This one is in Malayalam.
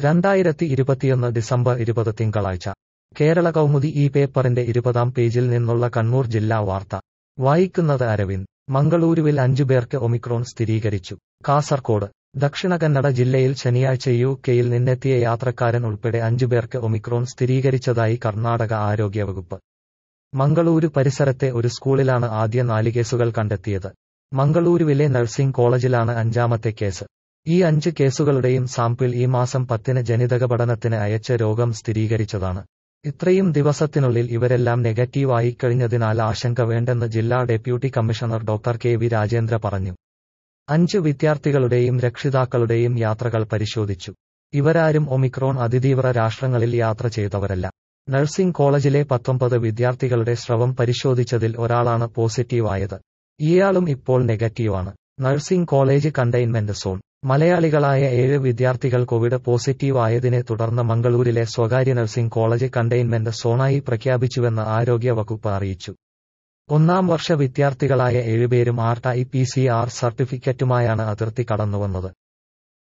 രണ്ടായിരത്തി ഇരുപത്തിയൊന്ന് ഡിസംബർ ഇരുപത് തിങ്കളാഴ്ച കേരള കൗമുദി ഈ പേപ്പറിന്റെ ഇരുപതാം പേജിൽ നിന്നുള്ള കണ്ണൂർ ജില്ലാ വാർത്ത വായിക്കുന്നത് അരവിന്ദ് മംഗളൂരുവിൽ അഞ്ചുപേർക്ക് ഒമിക്രോൺ സ്ഥിരീകരിച്ചു കാസർകോട് ദക്ഷിണ കന്നഡ ജില്ലയിൽ ശനിയാഴ്ച യു കെയിൽ നിന്നെത്തിയ യാത്രക്കാരൻ ഉൾപ്പെടെ അഞ്ചുപേർക്ക് ഒമിക്രോൺ സ്ഥിരീകരിച്ചതായി കർണാടക ആരോഗ്യവകുപ്പ് മംഗളൂരു പരിസരത്തെ ഒരു സ്കൂളിലാണ് ആദ്യ നാല് കേസുകൾ കണ്ടെത്തിയത് മംഗളൂരുവിലെ നഴ്സിംഗ് കോളേജിലാണ് അഞ്ചാമത്തെ കേസ് ഈ അഞ്ച് കേസുകളുടെയും സാമ്പിൾ ഈ മാസം പത്തിന് ജനിതക പഠനത്തിന് അയച്ച രോഗം സ്ഥിരീകരിച്ചതാണ് ഇത്രയും ദിവസത്തിനുള്ളിൽ ഇവരെല്ലാം നെഗറ്റീവ് ആയിക്കഴിഞ്ഞതിനാൽ ആശങ്ക വേണ്ടെന്ന് ജില്ലാ deputy commissioner doctor K V Rajendra പറഞ്ഞു അഞ്ച് വിദ്യാർത്ഥികളുടെയും രക്ഷിതാക്കളുടെയും യാത്രകൾ പരിശോധിച്ചു ഇവരാരും ഒമിക്രോൺ അതിതീവ്ര രാഷ്ട്രങ്ങളിൽ യാത്ര ചെയ്തവരല്ല നഴ്സിംഗ് കോളേജിലെ പത്തൊമ്പത് വിദ്യാർത്ഥികളുടെ സ്രവം പരിശോധിച്ചതിൽ ഒരാളാണ് പോസിറ്റീവായത് ഇയാളും ഇപ്പോൾ നെഗറ്റീവാണ് നഴ്സിംഗ് കോളേജ് കണ്ടെയ്ൻമെന്റ് സോൺ മലയാളികളായ ഏഴ് വിദ്യാർത്ഥികൾ കോവിഡ് പോസിറ്റീവ് ആയതിനെ തുടർന്ന് മംഗളൂരിലെ സ്വകാര്യ നഴ്സിംഗ് കോളേജ് കണ്ടെയ്ൻമെന്റ് സോണായി പ്രഖ്യാപിച്ചുവെന്ന് ആരോഗ്യ വകുപ്പ് അറിയിച്ചു ഒന്നാം വർഷ വിദ്യാർത്ഥികളായ ഏഴുപേരും R T P C R സർട്ടിഫിക്കറ്റുമായാണ് അതിർത്തി കടന്നുവന്നത്